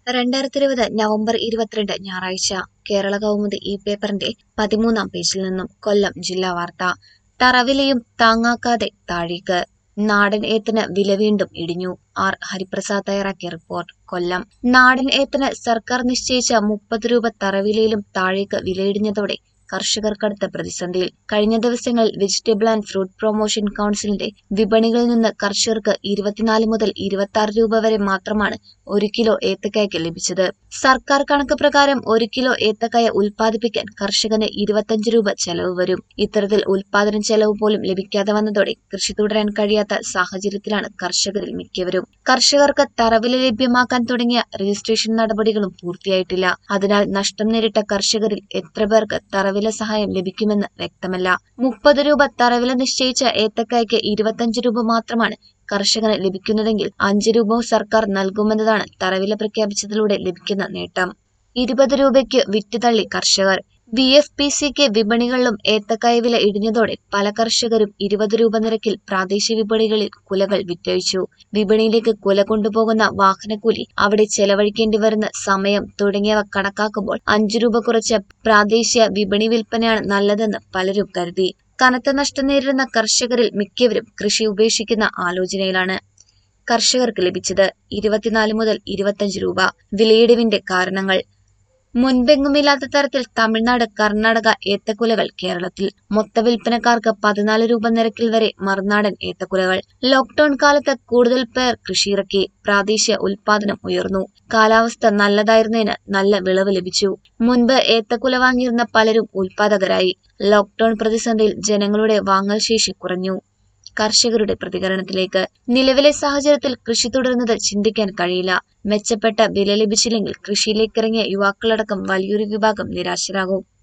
രണ്ടായിരത്തി ഇരുപത് നവംബർ ഇരുപത്തിരണ്ട് ഞായറാഴ്ച കേരള കൗമുദി ഈ പേപ്പറിന്റെ പതിമൂന്നാം പേജിൽ നിന്നും കൊല്ലം ജില്ലാ വാർത്ത തറവിലയും താങ്ങാക്കാതെ താഴേക്ക് നാടൻ ഏത്തിന് വില വീണ്ടും ഇടിഞ്ഞു ആർ ഹരിപ്രസാദ് തയ്യാറാക്കിയ റിപ്പോർട്ട് കൊല്ലം നാടൻ ഏത്തിന് സർക്കാർ നിശ്ചയിച്ച മുപ്പത് രൂപ തറവിലയിലും താഴേക്ക് വിലയിടിഞ്ഞതോടെ കർഷകർ കടുത്ത പ്രതിസന്ധിയിൽ കഴിഞ്ഞ ദിവസങ്ങളിൽ വെജിറ്റബിൾ ആൻഡ് ഫ്രൂട്ട് പ്രൊമോഷൻ കൗൺസിലിന്റെ വിപണികളിൽ നിന്ന് കർഷകർക്ക് ഇരുപത്തിനാല് മുതൽ ഇരുപത്തി ആറ് രൂപ വരെ മാത്രമാണ് ഒരു കിലോ ഏത്തക്കായ്ക്ക് ലഭിച്ചത് സർക്കാർ കണക്ക് പ്രകാരം ഒരു കിലോ ഏത്തക്കായ ഉൽപ്പാദിപ്പിക്കാൻ കർഷകന് ഇരുപത്തഞ്ച് രൂപ ചെലവ് വരും ഇത്തരത്തിൽ ഉൽപാദന ചെലവ് പോലും ലഭിക്കാതെ വന്നതോടെ കൃഷി തുടരാൻ കഴിയാത്ത സാഹചര്യത്തിലാണ് കർഷകരിൽ മിക്കവരും കർഷകർക്ക് തറവില ലഭ്യമാക്കാൻ തുടങ്ങിയ രജിസ്ട്രേഷൻ നടപടികളും പൂർത്തിയായിട്ടില്ല അതിനാൽ നഷ്ടം നേരിട്ട കർഷകരിൽ എത്ര പേർക്ക് തറവില സഹായം ലഭിക്കുമെന്ന് വ്യക്തമല്ല മുപ്പത് രൂപ തറവില നിശ്ചയിച്ച ഏത്തക്കായ്ക്ക് ഇരുപത്തഞ്ച് രൂപ മാത്രമാണ് കർഷകന് ലഭിക്കുന്നതെങ്കിൽ അഞ്ച് രൂപ സർക്കാർ നൽകുമെന്നതാണ് തറവില പ്രഖ്യാപിച്ചതിലൂടെ ലഭിക്കുന്ന നേട്ടം ഇരുപത് രൂപയ്ക്ക് വിറ്റുതള്ളി കർഷകർ വി എഫ് പി സിക്ക് വിപണികളിലും ഏത്തക്കായ വില ഇടിഞ്ഞതോടെ പല കർഷകരും ഇരുപത് രൂപ നിരക്കിൽ പ്രാദേശിക വിപണികളിൽ കുലകൾ വിറ്റഴിച്ചു വിപണിയിലേക്ക് കുല കൊണ്ടുപോകുന്ന വാഹനക്കൂലി അവിടെ ചെലവഴിക്കേണ്ടി വരുന്ന സമയം തുടങ്ങിയവ കണക്കാക്കുമ്പോൾ അഞ്ചു രൂപ കുറച്ച് പ്രാദേശിക വിപണി വിൽപ്പനയാണ് നല്ലതെന്ന് പലരും കരുതി കനത്ത നഷ്ടം നേരിടുന്ന കർഷകരിൽ മിക്കവരും കൃഷി ഉപേക്ഷിക്കുന്ന ആലോചനയിലാണ് കർഷകർക്ക് ലഭിച്ചത് ഇരുപത്തിനാല് മുതൽ ഇരുപത്തഞ്ച് രൂപ വിലയിടിവിന്റെ കാരണങ്ങൾ മുൻപെങ്ങുമില്ലാത്ത തരത്തിൽ തമിഴ്നാട് കർണാടക ഏത്തക്കുലകൾ കേരളത്തിൽ മൊത്ത വിൽപ്പനക്കാർക്ക് പതിനാല് രൂപ നിരക്കിൽ വരെ മറുനാടൻ ഏത്തക്കുലകൾ ലോക്ഡൌൺ കാലത്ത് കൂടുതൽ പേർ കൃഷിയിറക്കി പ്രാദേശിക ഉൽപാദനം ഉയർന്നു കാലാവസ്ഥ നല്ലതായിരുന്നതിന് നല്ല വിളവ് ലഭിച്ചു മുൻപ് ഏത്തക്കുല വാങ്ങിയിരുന്ന പലരും ഉൽപാദകരായി ലോക്ഡൌൺ പ്രതിസന്ധിയിൽ ജനങ്ങളുടെ വാങ്ങൽ ശേഷി കുറഞ്ഞു കർഷകരുടെ പ്രതികരണത്തിലേക്ക് നിലവിലെ സാഹചര്യത്തിൽ കൃഷി തുടരുന്നത് ചിന്തിക്കാൻ കഴിയില്ല മെച്ചപ്പെട്ട വില ലഭിച്ചില്ലെങ്കിൽ കൃഷിയിലേക്കിറങ്ങിയ യുവാക്കളടക്കം വലിയൊരു വിഭാഗം നിരാശരാകും